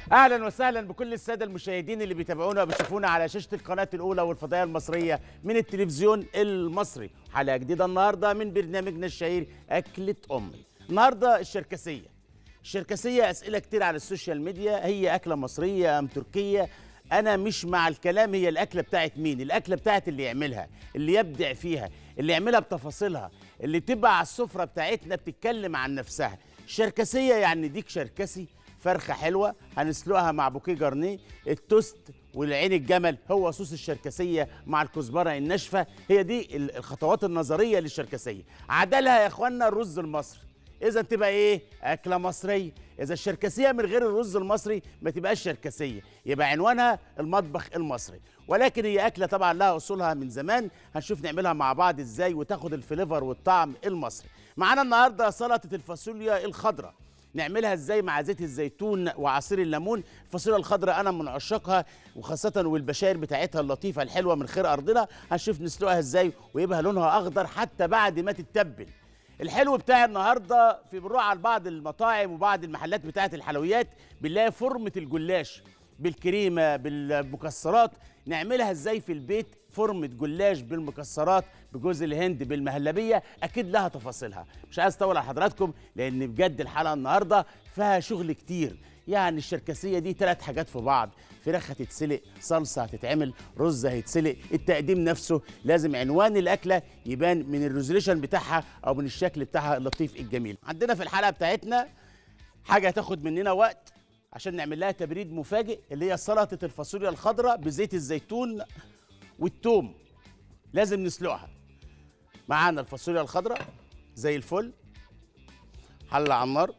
اهلا وسهلا بكل الساده المشاهدين اللي بيتابعونا وبيشوفونا على شاشه القناه الاولى والفضائيه المصريه من التلفزيون المصري حلقه جديده النهارده من برنامجنا الشهير اكله امي النهارده الشركسيه الشركسيه اسئله كتير على السوشيال ميديا هي اكله مصريه ام تركيه انا مش مع الكلام هي الاكله بتاعت مين الاكله بتاعت اللي يعملها اللي يبدع فيها اللي يعملها بتفاصيلها اللي تبقى على السفره بتاعتنا بتتكلم عن نفسها الشركسيه يعني ديك شركسي فرخه حلوه هنسلقها مع بوكيه جرنيه التوست والعين الجمل هو صوص الشركسيه مع الكزبره الناشفه هي دي ال- الخطوات النظريه للشركسيه عدلها يا اخوانا الرز المصري اذا تبقى ايه اكله مصريه اذا الشركسيه من غير الرز المصري ما تبقاش شركسيه يبقى عنوانها المطبخ المصري ولكن هي اكله طبعا لها اصولها من زمان هنشوف نعملها مع بعض ازاي وتاخد الفليفر والطعم المصري معانا النهارده سلطه الفاصوليا الخضراء نعملها ازاي مع زيت الزيتون وعصير الليمون الفاصوليا الخضراء انا من عشاقها وخاصه والبشائر بتاعتها اللطيفه الحلوه من خير ارضنا هنشوف نسلقها ازاي ويبقى لونها اخضر حتى بعد ما تتبل الحلو بتاع النهارده في بنروح على بعض المطاعم وبعض المحلات بتاعه الحلويات بنلاقي فورمه الجلاش بالكريمه بالمكسرات نعملها ازاي في البيت فورمه جلاش بالمكسرات بجوز الهند بالمهلبيه اكيد لها تفاصيلها مش عايز اطول على حضراتكم لان بجد الحلقه النهارده فيها شغل كتير يعني الشركسيه دي ثلاث حاجات في بعض فراخ هتتسلق صلصه هتتعمل رز هيتسلق التقديم نفسه لازم عنوان الاكله يبان من الريزوليشن بتاعها او من الشكل بتاعها اللطيف الجميل عندنا في الحلقه بتاعتنا حاجه هتاخد مننا وقت عشان نعمل لها تبريد مفاجئ اللي هي سلطه الفاصوليا الخضراء بزيت الزيتون والثوم لازم نسلقها معانا الفاصوليا الخضراء زي الفل حله على النار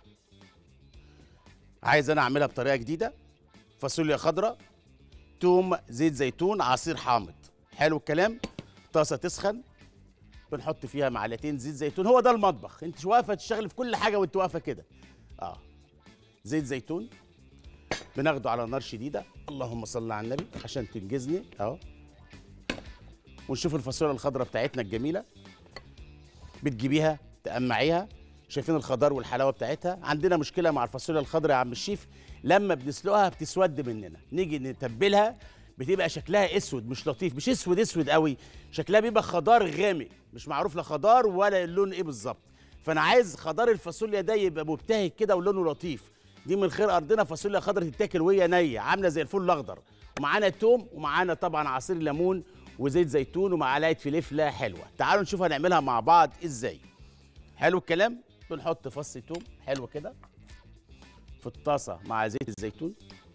عايز انا اعملها بطريقه جديده فاصوليا خضراء توم زيت زيتون عصير حامض حلو الكلام طاسه تسخن بنحط فيها معلقتين زيت زيتون هو ده المطبخ انت واقفه تشتغلي في كل حاجه وانت واقفه كده اه زيت زيتون بناخده على نار شديده اللهم صل على النبي عشان تنجزني اهو ونشوف الفاصوليا الخضراء بتاعتنا الجميله بتجيبيها تقمعيها شايفين الخضار والحلاوه بتاعتها عندنا مشكله مع الفاصوليا الخضراء يا عم الشيف لما بنسلقها بتسود مننا نيجي نتبلها بتبقى شكلها اسود مش لطيف مش اسود اسود قوي شكلها بيبقى خضار غامق مش معروف لا خضار ولا اللون ايه بالظبط فانا عايز خضار الفاصوليا ده يبقى مبتهج كده ولونه لطيف دي من خير ارضنا فاصوليا خضراء تتاكل وهي نيه عامله زي الفل الاخضر ومعانا توم ومعانا طبعا عصير ليمون وزيت زيتون ومعلقه فلفله حلوه تعالوا نشوف هنعملها مع بعض ازاي حلو الكلام بنحط فص توم حلو كده في الطاسه مع زيت الزيتون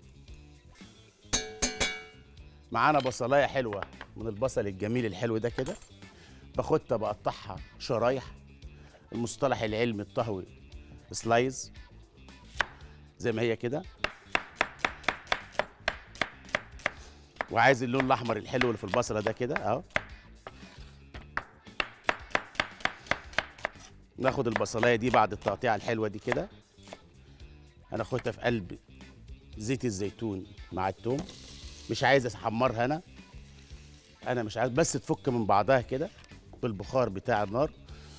معانا بصلايه حلوه من البصل الجميل الحلو ده كده باخدها بقطعها شرايح المصطلح العلمي الطهوي سلايز زي ما هي كده وعايز اللون الاحمر الحلو اللي في البصله ده كده اهو ناخد البصلايه دي بعد التقطيعه الحلوه دي كده هناخدها في قلب زيت الزيتون مع التوم مش عايز احمرها انا انا مش عايز بس تفك من بعضها كده بالبخار بتاع النار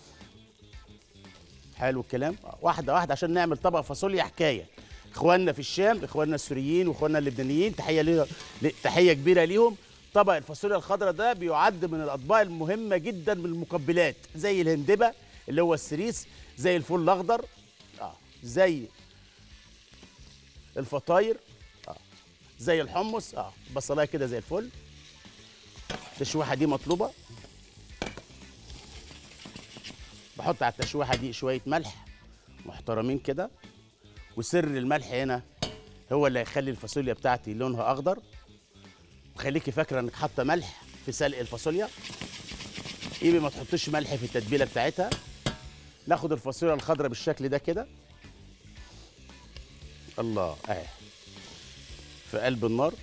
حلو الكلام واحده واحده عشان نعمل طبق فاصوليا حكايه اخواننا في الشام اخواننا السوريين واخواننا اللبنانيين تحيه ليه تحيه كبيره ليهم طبق الفاصوليا الخضراء ده بيعد من الاطباق المهمه جدا من المقبلات زي الهندبه اللي هو السريس زي الفول الاخضر اه زي الفطاير اه زي الحمص اه بصلايه كده زي الفل التشويحه دي مطلوبه بحط على التشويحه دي شويه ملح محترمين كده وسر الملح هنا هو اللي هيخلي الفاصوليا بتاعتي لونها اخضر وخليكي فاكره انك حاطه ملح في سلق الفاصوليا يبقى ما تحطيش ملح في التتبيله بتاعتها ناخد الفاصوليا الخضراء بالشكل ده كده الله اهي في قلب النار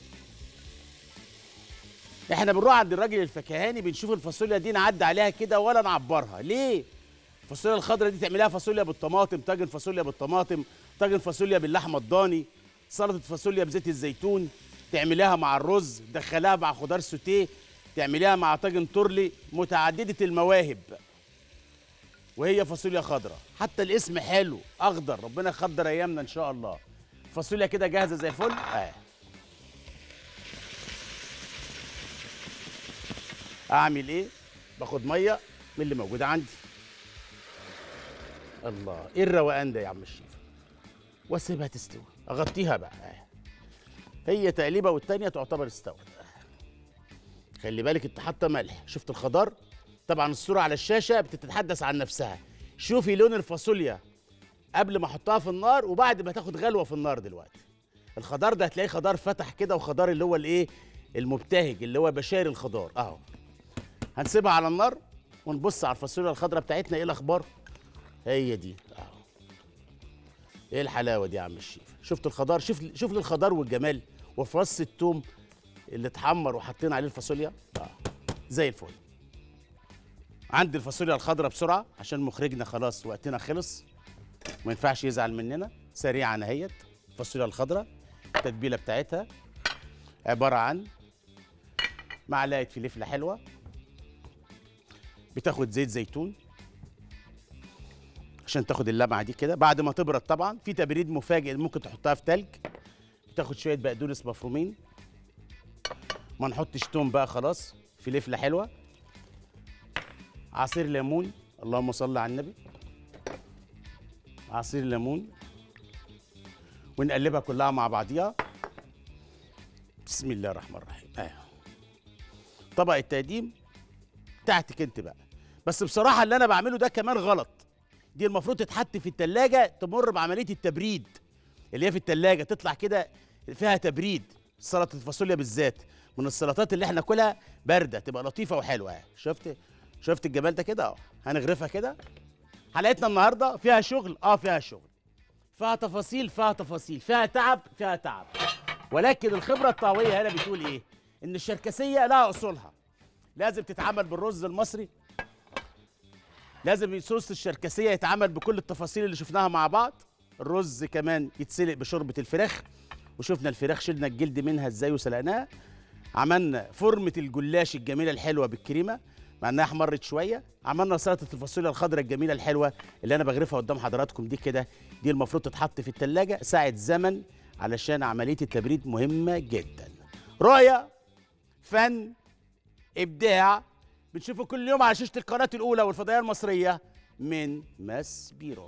احنا بنروح عند الراجل الفكهاني بنشوف الفاصوليا دي نعدي عليها كده ولا نعبرها ليه الفاصوليا الخضراء دي تعملها فاصوليا بالطماطم طاجن فاصوليا بالطماطم طاجن فاصوليا باللحمه الضاني سلطه فاصوليا بزيت الزيتون تعمليها مع الرز تدخليها مع خضار سوتيه تعمليها مع طاجن تورلي متعدده المواهب وهي فاصوليا خضراء حتى الاسم حلو اخضر ربنا يخضر ايامنا ان شاء الله الفاصوليا كده جاهزه زي الفل اه اعمل ايه باخد ميه من اللي موجوده عندي الله ايه الروقان ده يا عم الشيف واسيبها تستوي اغطيها بقى آه. هي تقليبه والتانيه تعتبر استوت آه. خلي بالك انت حاطه ملح شفت الخضار طبعا الصوره على الشاشه بتتحدث عن نفسها شوفي لون الفاصوليا قبل ما احطها في النار وبعد ما تاخد غلوه في النار دلوقتي الخضار ده هتلاقيه خضار فتح كده وخضار اللي هو الايه المبتهج اللي هو بشاير الخضار اهو هنسيبها على النار ونبص على الفاصوليا الخضراء بتاعتنا ايه الاخبار هي دي اهو ايه الحلاوه دي يا عم الشيف شفت الخضار شوف شوف لي الخضار والجمال وفص التوم اللي اتحمر وحطينا عليه الفاصوليا اه زي الفل عندي الفاصوليا الخضراء بسرعه عشان مخرجنا خلاص وقتنا خلص ما ينفعش يزعل مننا سريعا اهيت الفاصوليا الخضراء التتبيله بتاعتها عباره عن معلقه فلفله حلوه بتاخد زيت زيتون عشان تاخد اللمعه دي كده بعد ما تبرد طبعا في تبريد مفاجئ ممكن تحطها في تلج بتاخد شويه بقدونس مفرومين ما نحطش توم بقى خلاص فلفله حلوه عصير ليمون اللهم صل على النبي عصير ليمون ونقلبها كلها مع بعضيها بسم الله الرحمن الرحيم آه. طبق التقديم بتاعتك انت بقى بس بصراحه اللي انا بعمله ده كمان غلط دي المفروض تتحط في التلاجة تمر بعمليه التبريد اللي هي في التلاجة تطلع كده فيها تبريد سلطه الفاصوليا بالذات من السلطات اللي احنا ناكلها بارده تبقى لطيفه وحلوه اهي شفت شفت الجمال ده كده اه هنغرفها كده حلقتنا النهارده فيها شغل اه فيها شغل فيها تفاصيل فيها تفاصيل فيها تعب فيها تعب ولكن الخبره الطاويه هنا بتقول ايه ان الشركسيه لها اصولها لازم تتعمل بالرز المصري لازم صوص الشركسيه يتعمل بكل التفاصيل اللي شفناها مع بعض الرز كمان يتسلق بشوربه الفراخ وشفنا الفراخ شلنا الجلد منها ازاي وسلقناها عملنا فورمه الجلاش الجميله الحلوه بالكريمه مع انها احمرت شويه عملنا سلطه الفاصوليا الخضراء الجميله الحلوه اللي انا بغرفها قدام حضراتكم دي كده دي المفروض تتحط في التلاجة ساعه زمن علشان عمليه التبريد مهمه جدا رؤيه فن ابداع بنشوفه كل يوم على شاشه القناه الاولى والفضائيه المصريه من ماس بيرو